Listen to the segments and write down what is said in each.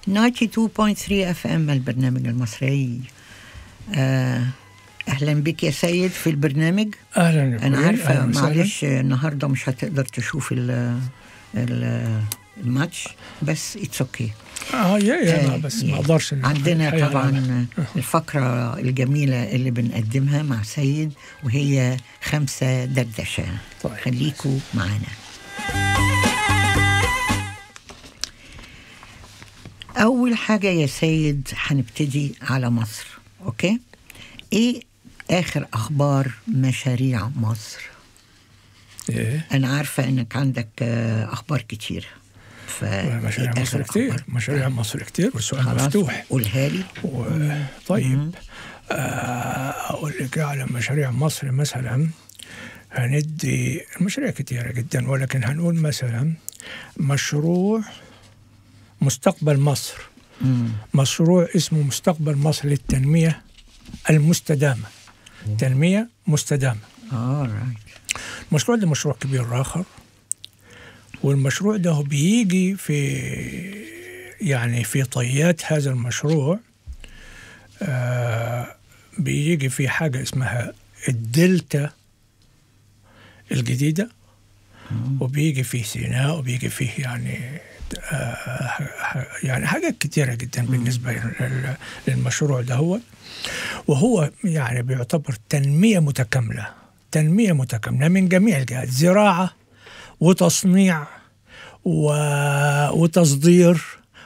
92.3 اف ام البرنامج المصري آه اهلا بك يا سيد في البرنامج اهلا انا بك. عارفه أهلاً وسهلاً. معلش النهارده مش هتقدر تشوف ال ال الماتش بس اتس اوكي اه يا يا آه، بس يا. ما اقدرش إن- عندنا الحقيقة طبعا أنا- الفقره الجميله اللي بنقدمها مع سيد وهي خمسه دردشه طيب. خليكوا معانا اول حاجه يا سيد هنبتدي على مصر اوكي ايه اخر اخبار مشاريع مصر ايه انا عارفه انك عندك آه، اخبار كتير ف مشاريع إيه مصر آخر كتير أخبار؟ مشاريع مصر كتير والسؤال خلاص مفتوح قولها لي و... طيب آه، اقول لك على مشاريع مصر مثلا هندي مشاريع كتيرة جدا ولكن هنقول مثلا مشروع مستقبل مصر مم. مشروع اسمه مستقبل مصر للتنمية المستدامة تنمية مستدامة alright. المشروع ده مشروع كبير آخر والمشروع ده بيجي في يعني في طيات هذا المشروع آه بيجي في حاجة اسمها الدلتا الجديدة وبيجي فيه سيناء وبيجي فيه يعني آه ح- يعني حاجات كتيرة جدا بالنسبة لل- للمشروع ده هو وهو يعني بيعتبر تنمية متكاملة تنمية متكاملة من جميع الجهات زراعة وتصنيع و... وتصدير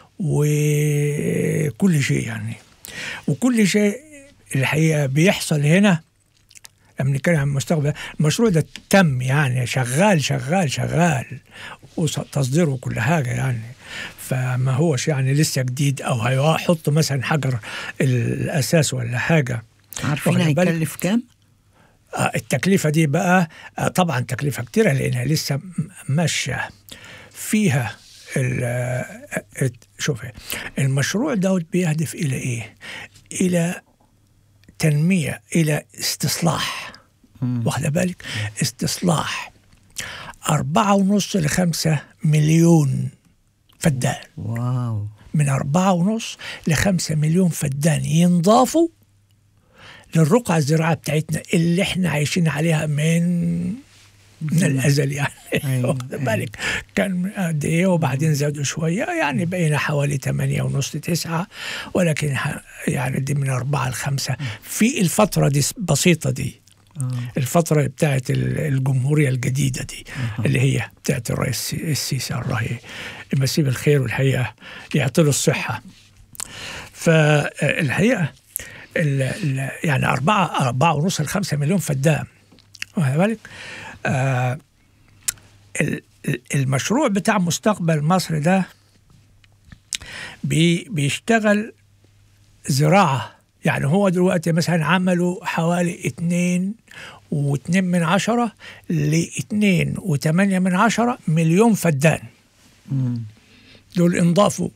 وكل شيء يعني وكل شيء الحقيقة بيحصل هنا لما نتكلم عن المستقبل المشروع ده تم يعني شغال شغال شغال وتصديره وكل حاجة يعني فما هوش يعني لسه جديد أو هيحط مثلا حجر الأساس ولا حاجة عارفين واخد بالك؟ هيكلف كام؟ آه، التكلفة دي بقى آه، طبعا تكلفة كتيرة لأنها لسه م- ماشية فيها ال- آه، آه، شوفي المشروع دوت بيهدف إلى إيه؟ إلى تنمية إلى استصلاح واخد بالك؟ استصلاح أربعة ونص لخمسة مليون فدان واو من أربعة ونص لخمسة مليون فدان ينضافوا للرقعة الزراعية بتاعتنا اللي احنا عايشين عليها من من الأزل يعني أيوة، واخد بالك كان قد إيه وبعدين زادوا شوية يعني بقينا حوالي ثمانية ونص تسعة ولكن ه- يعني دي من أربعة لخمسة في الفترة دي بسيطة دي آه. الفترة بتاعت ال- الجمهورية الجديدة دي اللي هي بتاعت الرئيس السيسي الله يمسيه بالخير والحقيقة يعطي له الصحة فالحقيقة ال- ال- يعني أربعة أربعة ونص لخمسة مليون فدان واخد بالك آه ال- ال- المشروع بتاع مستقبل مصر ده بي بيشتغل زراعة يعني هو دلوقتي مثلا عملوا حوالي اتنين واتنين من عشرة لاتنين وتمانية من عشرة مليون فدان مم. دول انضافوا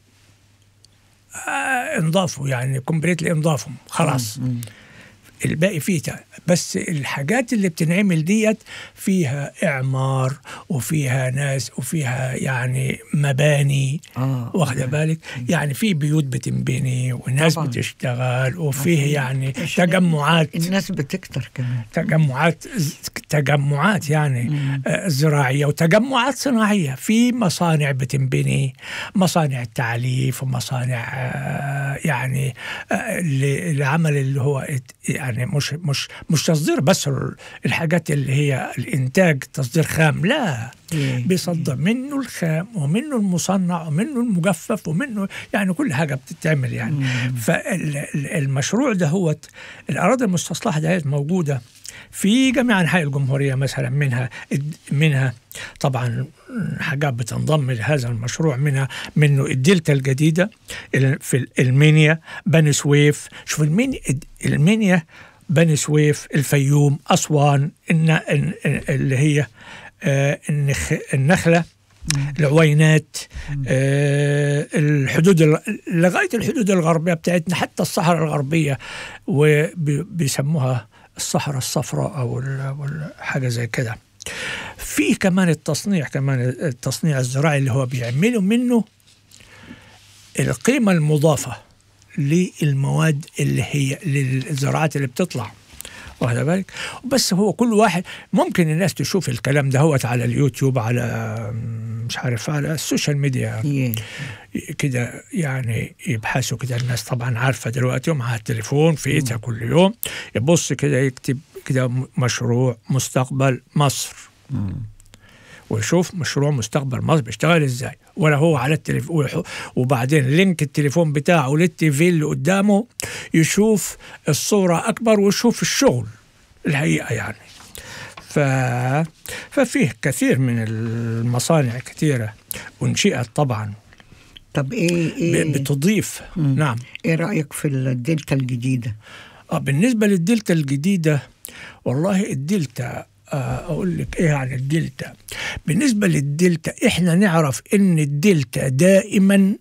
آه انضافوا يعني كومبليتلي انضافهم خلاص مم. الباقي فيه تا- بس الحاجات اللي بتنعمل ديت فيها اعمار وفيها ناس وفيها يعني مباني آه. واخده بالك يعني في بيوت بتنبني وناس طبعاً. بتشتغل وفيه يعني عشان تجمعات الناس بتكتر كمان تجمعات تجمعات يعني آه، زراعيه وتجمعات صناعيه في مصانع بتنبني مصانع تعليف ومصانع آه، يعني آه، ل- لعمل اللي هو ات- يعني مش مش مش تصدير بس ال- الحاجات اللي هي الانتاج تصدير خام لا إيه. بيصدر منه الخام ومنه المصنع ومنه المجفف ومنه يعني كل حاجه بتتعمل يعني فالمشروع ده هو الاراضي المستصلحه ده موجوده في جميع انحاء الجمهوريه مثلا منها منها طبعا حاجات بتنضم لهذا المشروع منها منه الدلتا الجديده ال- في المنيا بني سويف شوف المنيا المنيا بني سويف الفيوم اسوان الن- الن- اللي هي آه، النخ النخله العوينات آه الحدود ال- لغايه الحدود الغربيه بتاعتنا حتى الصحراء الغربيه وبيسموها الصحراء الصفراء او ال- وال- حاجه زي كده في كمان التصنيع كمان التصنيع الزراعي اللي هو بيعملوا منه القيمة المضافة للمواد اللي هي للزراعات اللي بتطلع واخد بالك بس هو كل واحد ممكن الناس تشوف الكلام ده هو على اليوتيوب على مش عارف على السوشيال ميديا Yeah. كده يعني يبحثوا كده الناس طبعا عارفه دلوقتي ومعها التليفون في ايدها كل يوم يبص كده يكتب كده م- مشروع مستقبل مصر ويشوف مشروع مستقبل مصر بيشتغل ازاي ولا هو على التليفون ويح- وبعدين لينك التليفون بتاعه للتي في اللي قدامه يشوف الصوره اكبر ويشوف الشغل الحقيقه يعني ف... ففيه كثير من المصانع كثيره انشئت طبعا طب ايه ب- ايه بتضيف مم. نعم ايه رايك في الدلتا الجديده آه بالنسبة للدلتا الجديدة والله الدلتا آه أقول لك إيه عن الدلتا بالنسبة للدلتا إحنا نعرف إن الدلتا دائما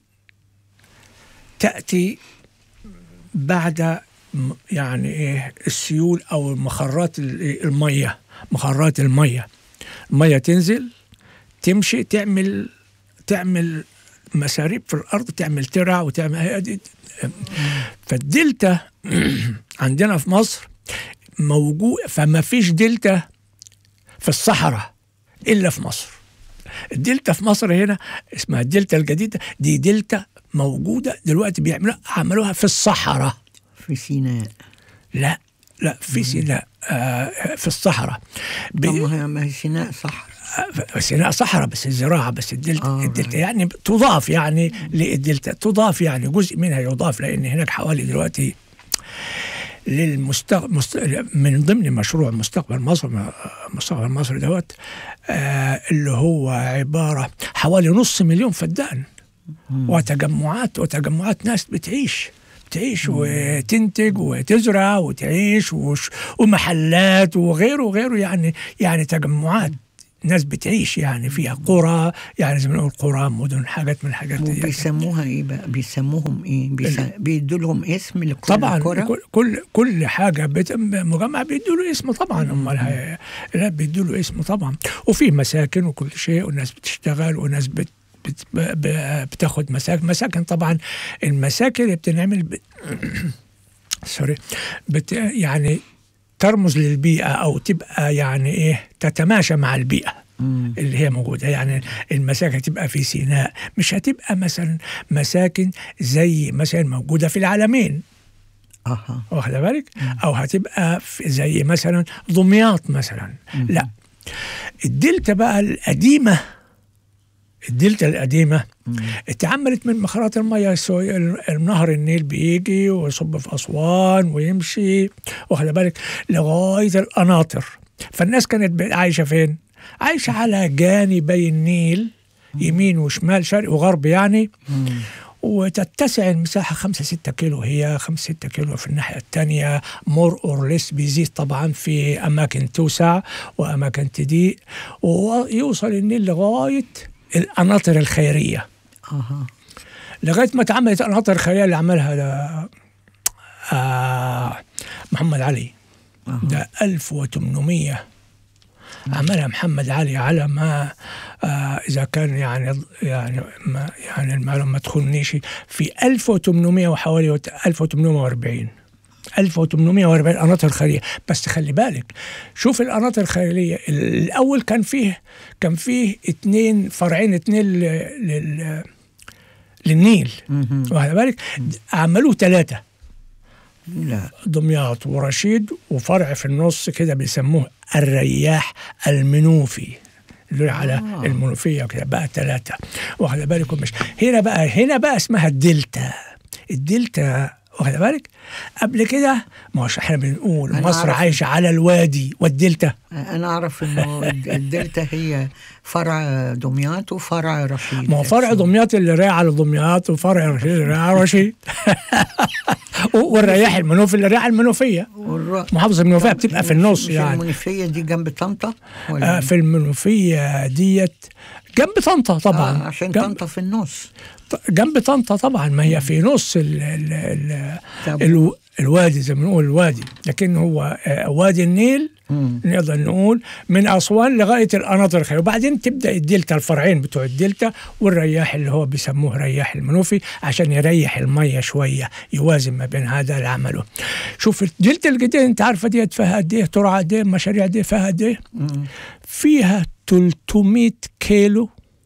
تأتي بعد م- يعني إيه السيول أو مخرات ال- المية مخرات المية المية تنزل تمشي تعمل تعمل مساريب في الأرض تعمل ترع وتعمل هي- فالدلتا عندنا في مصر موجود فما فيش دلتا في الصحراء الا في مصر الدلتا في مصر هنا اسمها الدلتا الجديده دي دلتا موجوده دلوقتي بيعملوها عملوها في الصحراء في سيناء لا لا في سيناء آه في الصحراء ب- طب ما هي ما هي سيناء صح آه، سيناء صحراء بس الزراعه بس الدلتا آه. الدلتا يعني تضاف يعني للدلتا تضاف يعني جزء منها يضاف لان هناك حوالي دلوقتي للمستقبل مست... من ضمن مشروع مستقبل مصر مستقبل مصر دوت آه اللي هو عباره حوالي نص مليون فدان وتجمعات وتجمعات ناس بتعيش تعيش وتنتج وتزرع وتعيش وش ومحلات وغيره وغيره يعني يعني تجمعات ناس بتعيش يعني فيها قرى يعني زي ما نقول قرى مدن حاجات من الحاجات دي وبيسموها ايه بقى بيسموهم ايه بيس... بيدوا لهم اسم لكل طبعا قرى؟ كل كل كل حاجه بت... مجمع بيدوا له اسم طبعا امال هي- لا بيدوا له اسم طبعا وفي مساكن وكل شيء والناس بتشتغل وناس بت... بت... ب... ب... بتاخد مساكن مساكن طبعا المساكن اللي بتنعمل ب... سوري بت... يعني ترمز للبيئه او تبقى يعني ايه تتماشى مع البيئه مم. اللي هي موجوده يعني المساكن هتبقى في سيناء مش هتبقى مثلا مساكن زي مثلا موجوده في العالمين اها واخد بالك او هتبقى في زي مثلا دمياط مثلا لا الدلتا بقى القديمه الدلتا القديمه اتعملت من مخارات الميه سو- النهر النيل بيجي ويصب في اسوان ويمشي واخد بالك لغايه القناطر فالناس كانت ب- عايشه فين؟ عايشه على جانبي النيل يمين وشمال شرق وغرب يعني وتتسع المساحة 5 6 كيلو هي 5 6 كيلو في الناحية الثانية مور اور ليس بيزيد طبعا في أماكن توسع وأماكن تضيق ويوصل النيل لغاية القناطر الخيرية اها لغاية ما اتعملت القناطر الخيرية اللي عملها ده آه محمد علي أها. ده 1800 عملها محمد علي على ما آه اذا كان يعني يعني ما يعني المعلومه ما تخونيش في 1800 وحوالي 1840 1840 قناطر خيريه بس خلي بالك شوف القناطر الخيريه الاول كان فيه كان فيه اثنين فرعين اثنين لل- لل للنيل مهم. واخد بالك عملوه ثلاثه لا دمياط ورشيد وفرع في النص كده بيسموه الرياح المنوفي اللي على آه. آه. المنوفيه كده بقى ثلاثه واخد بالك مش هنا بقى هنا بقى اسمها الدلتا الدلتا واخد بالك قبل كده ما هوش احنا بنقول أنا مصر أعرف. عايشه على الوادي والدلتا انا اعرف انه الد- الدلتا هي فرع دمياط وفرع رشيد ما هو فرع دمياط اللي رايح على دمياط وفرع رشيد اللي رايح على رشيد والرياح المنوفي اللي رايح على المنوفيه والر... محافظه المنوفيه بتبقى في النص مش يعني المنوفيه دي جنب طنطا آه ولا في المنوفيه ديت جنب طنطا طبعا آه عشان جنب, طنطا في النص جنب طنطا طبعا ما هي في نص ال ال ال طب الو الوادي زي ما بنقول الوادي لكن هو آه، وادي النيل مم. نقدر نقول من اسوان لغايه القناطر الخير وبعدين تبدا الدلتا الفرعين بتوع الدلتا والرياح اللي هو بيسموه رياح المنوفي عشان يريح الميه شويه يوازن ما بين هذا اللي عمله شوف الدلتا الجديده انت عارفه ديت فيها قد ايه ترعه قد ايه مشاريع دي فيها قد ايه مم. فيها 300 كيلو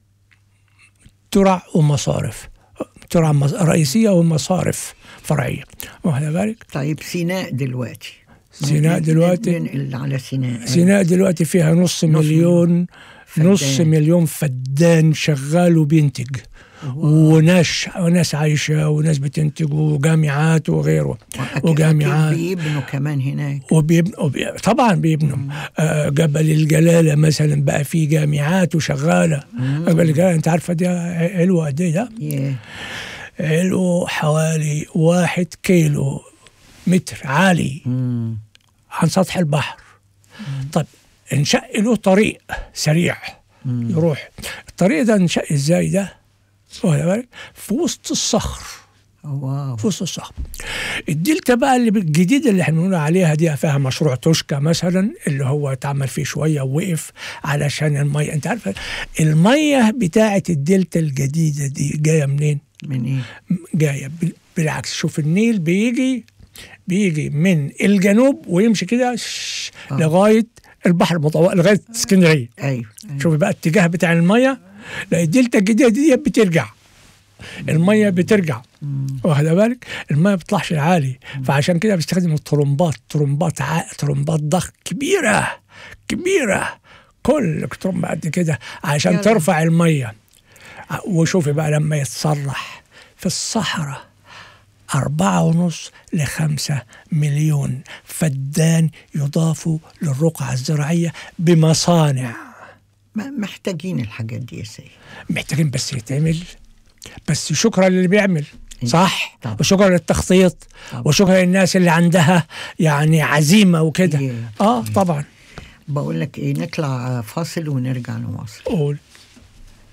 ترع ومصارف ترع مص- رئيسيه ومصارف فرعيه واخد بالك طيب سيناء دلوقتي سيناء نن- دلوقتي ننقل على سيناء سيناء دلوقتي فيها نص مليون فدان. نص مليون فدان شغال وبينتج وناس وناس عايشه وناس بتنتج وجامعات وغيره وأكيد- وجامعات أكيد بيبنوا كمان هناك وبيبن... وبي... طبعا بيبنوا آه جبل الجلاله مثلا بقى فيه جامعات وشغاله جبل الجلاله انت عارفه دي علو قد ايه ده؟ ياه. علو حوالي واحد كيلو متر عالي مم. عن سطح البحر طب انشق له طريق سريع يروح الطريق ده انشق ازاي ده واخد بالك في وسط الصخر واو في وسط الصخر الدلتا بقى اللي الجديده اللي احنا بنقول عليها دي فيها مشروع توشكا مثلا اللي هو اتعمل فيه شويه ووقف علشان الميه انت عارف الميه بتاعه الدلتا الجديده دي جايه منين؟ من ايه جايه بال- بالعكس شوف النيل بيجي بيجي من الجنوب ويمشي كده شش آه. لغايه البحر المتوسط لغايه اسكندريه ايوه أيوة. شوف بقى الاتجاه بتاع الميه لا الدلتا الجديده دي بترجع الميه بترجع واخد بالك الميه ما بتطلعش عالي فعشان كده بيستخدم الطرمبات طرمبات ع... طرمبات ضخ كبيره كبيره كل طرمبه قد كده عشان يلا. ترفع الميه وشوفي بقى لما يتصلح في الصحراء أربعة ونص لخمسة مليون فدان يضافوا للرقعة الزراعية بمصانع ما- محتاجين الحاجات دي يا سيد محتاجين بس يتعمل بس شكرا للي بيعمل صح طبعا. وشكرا للتخطيط طبعا. وشكرا للناس اللي عندها يعني عزيمة وكده Yeah. اه طبعا بقول لك ايه نطلع فاصل ونرجع نواصل قول